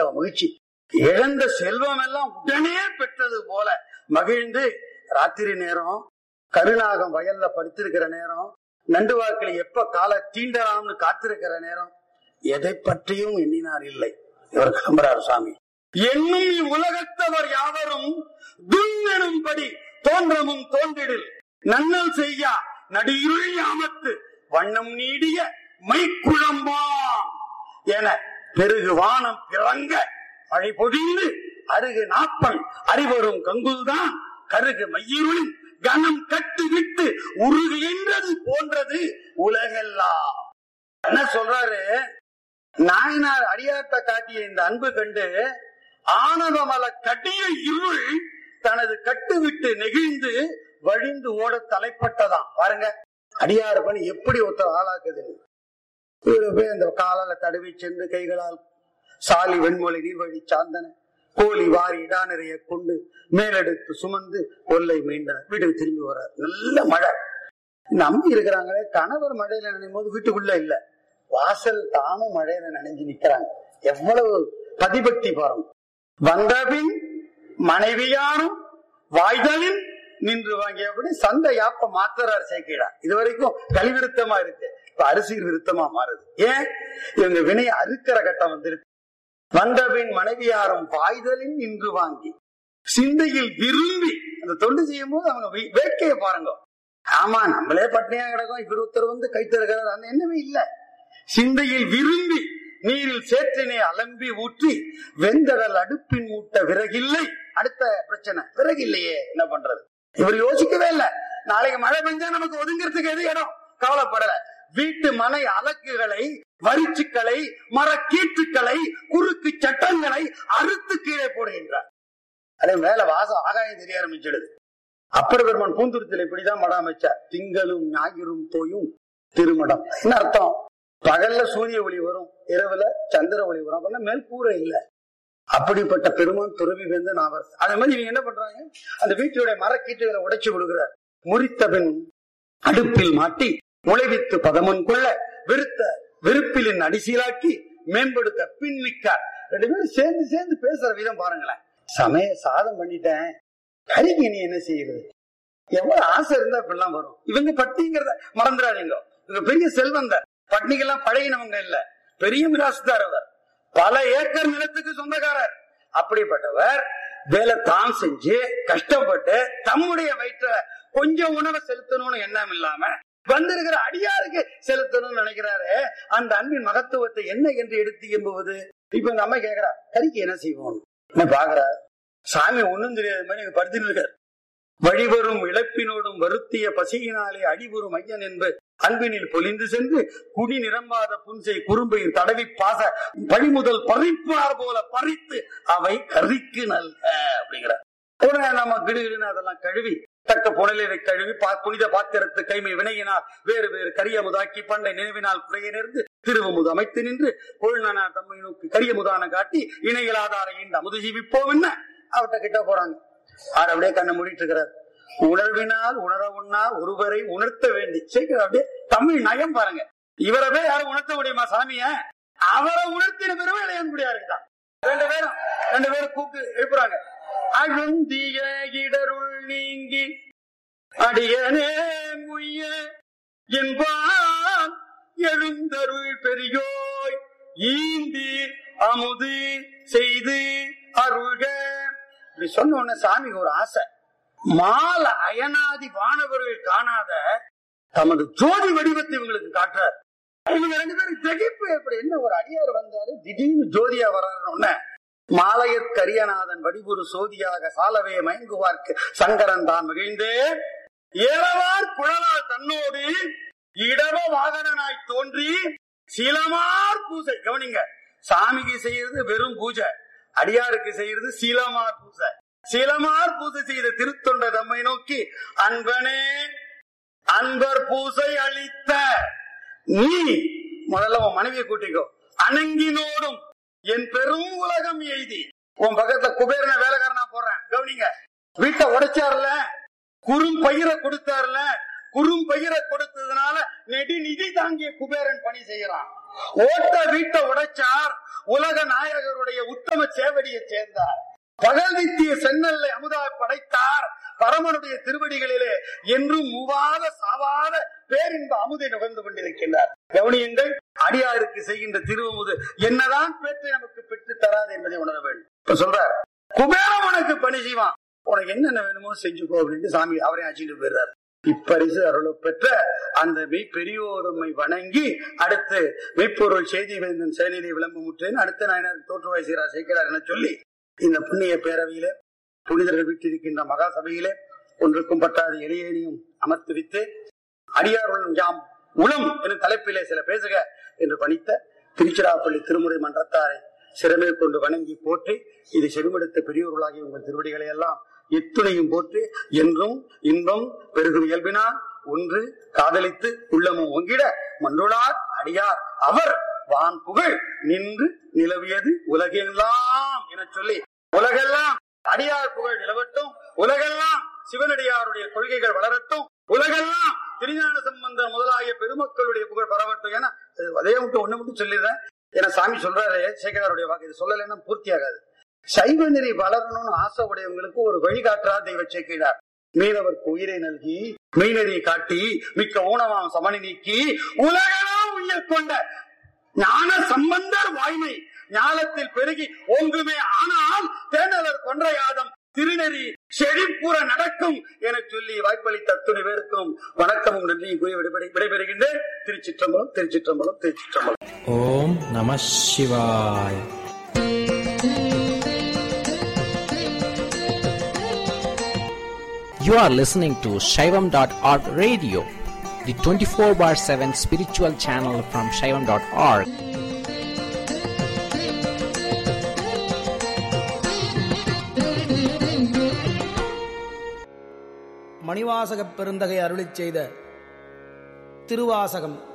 அவ்வளவு மகிழ்ச்சி இழந்த செல்வம் எல்லாம் உடனே பெற்றது போல மகிழ்ந்து ராத்திரி நேரம் கருநாகம் வயல்ல படுத்திருக்கிற நேரம் நண்டு வாக்கில் எப்ப கால தீண்டலாம்னு காத்திருக்கிற நேரம் எதை பற்றியும் எண்ணினார் இல்லை இவர் கிளம்புறார் சாமி என்னும் இவ்வுலகத்தவர் யாவரும் துன்னெனும்படி தோன்றமும் தோன்றிடில் நன்னல் செய்யா நடியுள் யாமத்து வண்ணம் நீடிய மைக்குழம்பாம் என பெருகு வானம் பிறங்க மழை பொழிந்து அருகு நாப்பன் அறிவரும் கங்குல்தான் கருகு மையிருளின் கனம் கட்டு விட்டு உருகுகின்றது போன்றது உலகெல்லாம் என்ன சொல்றாரு நாயனார் அடியார்த்த காட்டிய இந்த அன்பு கண்டு ஆனதமல கட்டிய இருள் தனது கட்டு விட்டு நெகிழ்ந்து வழிந்து ஓட தலைப்பட்டதாம் பாருங்க அடியார பணி எப்படி ஒருத்தர் ஆளாக்குது இவரு போய் அந்த காலால தடவி சென்று கைகளால் சாலி வெண்மொழி நீர்வழி சாந்தன கோழி வாரி இடா நிறைய கொண்டு மேலெடுத்து சுமந்து கொல்லை மீண்டனர் வீட்டுக்கு திரும்பி வர்றார் நல்ல மழை நம்பி இருக்கிறாங்களே கணவர் மழையில நினைக்கும் போது வீட்டுக்குள்ள இல்ல வாசல் தாமும் மழையில நனைஞ்சு நிக்கிறாங்க எவ்வளவு பதிபக்தி பாருங்க வந்தபின் மனைவியாரும் வாய்தலின் நின்று வாங்கியபடி சந்தை யாப்ப மாத்துறார் சேர்க்கிறார் இது வரைக்கும் கலிவிருத்தமா இருக்கு இப்ப அரிசியில் விருத்தமா மாறுது ஏன் இவங்க வினை அறுக்கிற கட்டம் வந்துருக்கு வந்தபின் மனைவியாரும் வாய்தலின் நின்று வாங்கி சிந்தையில் விரும்பி அந்த தொண்டு செய்யும் போது அவங்க வே- வேட்கையை பாருங்க ஆமா நம்மளே பட்னியா கிடக்கும் இவர் ஒருத்தர் வந்து கைத்தருகிறார் அந்த எண்ணமே இல்ல சிந்தையில் விரும்பி நீரில் சேற்றினை அலம்பி ஊற்றி வெந்தடல் அடுப்பின் மூட்ட விறகில்லை அடுத்த பிரச்சனை விறகில்லையே என்ன பண்றது இவர் யோசிக்கவே இல்ல நாளைக்கு மழை பெஞ்சா நமக்கு ஒதுங்கிறதுக்கு எது இடம் கவலைப்படல வீட்டு மனை அலக்குகளை வரிச்சுக்களை மரக்கீற்றுக்களை குறுக்கு சட்டங்களை அறுத்து கீழே போடுகின்றார் அதே மேல வாசம் ஆகாயம் தெரிய ஆரம்பிச்சிடுது அப்பர் பெருமான் பூந்துருத்தில் இப்படிதான் மடம் அமைச்சார் திங்களும் ஞாயிறும் தோயும் திருமடம் என்ன அர்த்தம் பகல்ல சூரிய ஒளி வரும் இரவுல சந்திர ஒளி வரும் அப்படின்னா மேல் கூரை இல்ல அப்படிப்பட்ட பெருமான் துறவி வந்து நாவர் அதே மாதிரி இவங்க என்ன பண்றாங்க அந்த வீட்டுடைய மரக்கீட்டுகளை உடைச்சு கொடுக்கிறார் முறித்த பின் அடுப்பில் மாட்டி முளைவித்து பதமன் கொள்ள விருத்த விருப்பிலின் அடிசீலாக்கி மேம்படுத்த பின்மிக்கார் ரெண்டு பேரும் சேர்ந்து சேர்ந்து பேசுற விதம் பாருங்களேன் சமய சாதம் பண்ணிட்டேன் கறிக்கு நீ என்ன செய்யறது எவ்வளவு ஆசை இருந்தா இப்படிலாம் வரும் இவங்க பட்டிங்கிறத மறந்துடாதீங்க இவங்க பெரிய செல்வந்தர் பட்னிக்கெல்லாம் பழகினவங்க இல்ல பெரிய மிராசுதார் அவர் பல ஏக்கர் நிலத்துக்கு சொந்தக்காரர் அப்படிப்பட்டவர் வேலை தான் செஞ்சு கஷ்டப்பட்டு தம்முடைய வயிற்ற கொஞ்சம் உணவை செலுத்தணும்னு எண்ணம் இல்லாம வந்திருக்கிற அடியாருக்கு செலுத்தணும்னு நினைக்கிறாரு அந்த அன்பின் மகத்துவத்தை என்ன என்று எடுத்து எம்புவது இப்ப இந்த அம்மா கேக்குறா கறிக்கு என்ன செய்வோம் என்ன பாக்குறா சாமி ஒண்ணும் தெரியாத மாதிரி இங்க படுத்துட்டு இருக்காரு வழிவரும் இழப்பினோடும் வருத்திய பசியினாலே அடிவரும் ஐயன் என்பது அன்பினில் பொலிந்து சென்று குடி நிரம்பாத புன்சை குறும்பையில் தடவி பாச பழிமுதல் பறிப்பார் போல பறித்து அவை கறிக்கு நல்ல அப்படிங்கிறார் உடனே நம்ம கிடுகிடுன்னு அதெல்லாம் கழுவி தக்க புனலினை கழுவி பா- புனித பாத்திரத்து கைமை வினையினால் வேறு வேறு கரியமுதாக்கி பண்டை நினைவினால் குறைய நேர்ந்து திருவமுது அமைத்து நின்று கொழுநனா தம்மை நோக்கி கரியமுதான காட்டி இணைகளாதார இந்த அமுது ஜீவிப்போம் என்ன அவர்கிட்ட கிட்ட போறாங்க அவர் அப்படியே கண்ணை மூடிட்டு இருக்கிறார் உணர்வினால் உணர உண்ணா ஒருவரை உணர்த்த வேண்டி சீக்கிரம் அப்படியே தமிழ் நயம் பாருங்க இவரவே யாரும் உணர்த்த முடியுமா சாமிய அவரை உணர்த்தின பிறகு இளையன்குடியா தான் ரெண்டு பேரும் ரெண்டு பேரும் கூப்பிட்டு எழுப்புறாங்க அழுந்திய இடருள் நீங்கி அடியனே முய்ய என்பான் எழுந்தருள் பெரியோய் ஈந்தி அமுது செய்து அருள்க இப்படி சொன்ன உடனே சாமிக்கு ஒரு ஆசை மால அயனாதி வானவர்கள் காணாத தமது ஜோதி வடிவத்தை இவங்களுக்கு காட்டுறார் இவங்க ரெண்டு பேரும் திகைப்பு எப்படி என்ன ஒரு அடியார் வந்தாரு திடீர்னு ஜோதியா வர்றாருன்னு மாலையற் கரியநாதன் வடிவுறு சோதியாக சாலவே மயங்குவார்க்கு சங்கரன் தான் மகிழ்ந்தே ஏலவார் குழலார் தன்னோடு இடவ வாகனனாய் தோன்றி சீலமார் பூசை கவனிங்க சாமிக்கு செய்யறது வெறும் பூஜை அடியாருக்கு செய்யறது சீலமார் பூசை சீலமார் பூசை செய்த திருத்தொண்ட தம்மை நோக்கி அன்பனே அன்பர் பூசை அளித்த நீ முதல்ல உன் மனைவியை கூட்டிக்கோ அணங்கினோடும் என் பெரும் உலகம் எய்தி உன் பக்கத்துல குபேரன வேலைக்காரனா போடுறேன் கவனிங்க வீட்டை உடைச்சார்ல குறும் பயிரை கொடுத்தார்ல குறும்பயிர கொடுத்ததுனால நெடி நிதி தாங்கிய குபேரன் பணி செய்யறான் ஓட்ட வீட்டை உடைச்சார் உலக நாயகருடைய உத்தம சேவடியை சேர்ந்தார் பகல் நித்திய சென்னல்லை அமுதா படைத்தார் பரமனுடைய திருவடிகளிலே என்றும் மூவாத சாவாத பேரின்ப அமுதை நுகர்ந்து கொண்டிருக்கின்றார் கவனியுங்கள் அடியாருக்கு செய்கின்ற திருவமுது என்னதான் பேற்றை நமக்கு பெற்று தராது என்பதை உணர வேண்டும் இப்ப சொல்றார் குபேரம் உனக்கு பணி செய்வான் உனக்கு என்னென்ன வேணுமோ செஞ்சுக்கோ அப்படின்ட்டு சாமி அவரை அழைச்சிட்டு போயிடுறார் இப்பரிசு அருளை பெற்ற அந்த மெய் பெரியோருமை வணங்கி அடுத்து மெய்ப்பொருள் செய்தி வேந்தன் செயலிலே விளம்பமுற்றேன் அடுத்த நாயனர் தோற்றுவாய் சீரா சேர்க்கிறார் என சொல்லி இந்த புண்ணிய பேரவையில புனிதர்கள் வீட்டிருக்கின்ற மகா சபையிலே ஒன்றுக்கும் பட்டாத எளியனையும் அமர்த்து வைத்து அடியாருடன் யாம் உளம் என்ற தலைப்பிலே சில பேசுக என்று பணித்த திருச்சிராப்பள்ளி திருமுறை மன்றத்தாரை சிறமே கொண்டு வணங்கி போற்றி இது செடுமெடுத்த பெரியோர்களாகிய உங்கள் திருவடிகளை எல்லாம் எத்துணையும் போற்றி என்றும் இன்பம் பெருகும் இயல்பினார் ஒன்று காதலித்து உள்ளமும் ஒங்கிட மன்றுளார் அடியார் அவர் வான் புகழ் நின்று நிலவியது உலகெல்லாம் என சொல்லி உலகெல்லாம் அடியார் புகழ் நிலவட்டும் உலகெல்லாம் சிவனடியாருடைய கொள்கைகள் வளரட்டும் உலகெல்லாம் திருஞான சம்பந்தர் முதலாகிய பெருமக்களுடைய புகழ் பரவட்டும் என அதே மட்டும் ஒண்ணு மட்டும் சொல்லிடுறேன் ஏன்னா சாமி சொல்றாரு சேகராருடைய வாக்கு இது சொல்லலைன்னா பூர்த்தி ஆகாது சைவ நெறி வளரணும்னு ஆசை உடையவங்களுக்கு ஒரு வழிகாட்டுறா தெய்வ சேக்கிழார் மீனவர்க்கு உயிரை நல்கி மெய்நெறி காட்டி மிக்க ஊனமாம் சமணி நீக்கி உலகெல்லாம் உயிர் கொண்ட ஞான சம்பந்தர் வாய்மை ஞானத்தில் பெருகி ஓங்குமே ஆனால் தேனவர் கொன்றையாதம் திருநெறி செழிப்புற நடக்கும் என சொல்லி வாய்ப்பளித்த அத்துணை பேருக்கும் வணக்கமும் நன்றியும் கூறி விடைபெறு விடைபெறுகின்றேன் திருச்சிற்றம்பலம் திருச்சிற்றம்பலம் திருச்சிற்றம்பலம் ஓம் நம சிவாய் You are listening to Shaivam.org radio, the 24 bar 7 spiritual channel from Shaivam.org. மணிவாசகப் பெருந்தகை அருளிச் செய்த திருவாசகம்